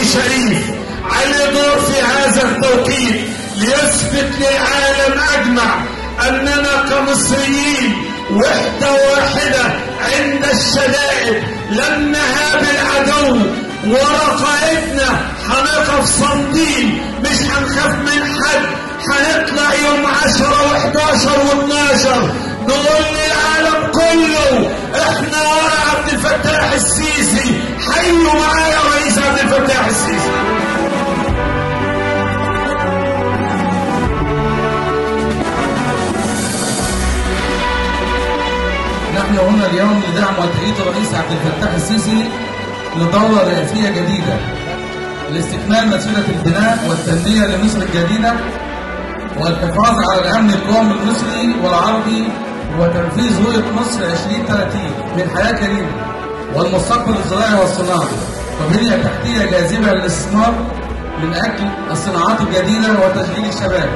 شريف عليه دور في هذا التوقيت ليثبت للعالم أجمع أننا كمصريين وحدة واحدة عند الشدائد لن نهاب العدو ورقائبنا هنقف صامدين مش هنخاف من حد هنطلع يوم 10 و11 و12 نقول للعالم كله احنا ورا عبد الفتاح السيسي حيوا معايا رئيس عبد الفتاح السيسي نحن هنا اليوم لدعم وتأييد الرئيس عبد الفتاح السيسي لدورة رئاسية جديدة لاستكمال مسيرة البناء والتنمية لمصر الجديدة والحفاظ على الأمن القومي المصري والعربي وتنفيذ رؤية مصر 2030 من حياة كريمة والمستقبل الزراعي والصناعي وبنية تحتية جاذبة للاستثمار من أجل الصناعات الجديدة وتشغيل الشباب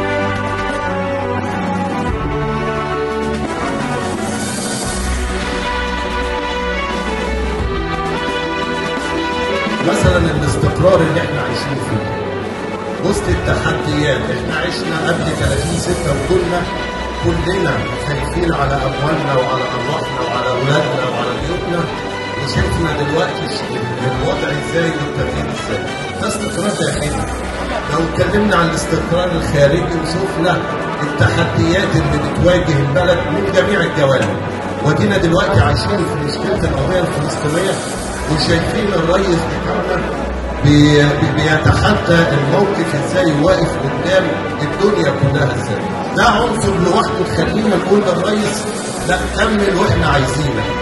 مثلا الاستقرار اللي احنا عايشين فيه وسط التحديات احنا عشنا قبل 30 6 وكنا كلنا خايفين على اموالنا وعلى ارواحنا وعلى اولادنا وعلى بيوتنا وشفنا دلوقتي الوضع ازاي والتغيير ازاي ده استقرار داخلي لو اتكلمنا عن الاستقرار الخارجي وشفنا التحديات اللي بتواجه البلد من جميع الجوانب ودينا دلوقتي عايشين في مشكله القضيه الفلسطينيه وشايفين الرئيس بتاعنا بي- بي- بيتحدى الموقف ازاي واقف قدام الدنيا كلها ازاي ده عنصر لوحده خلينا نقول للرئيس لا كمل واحنا عايزينك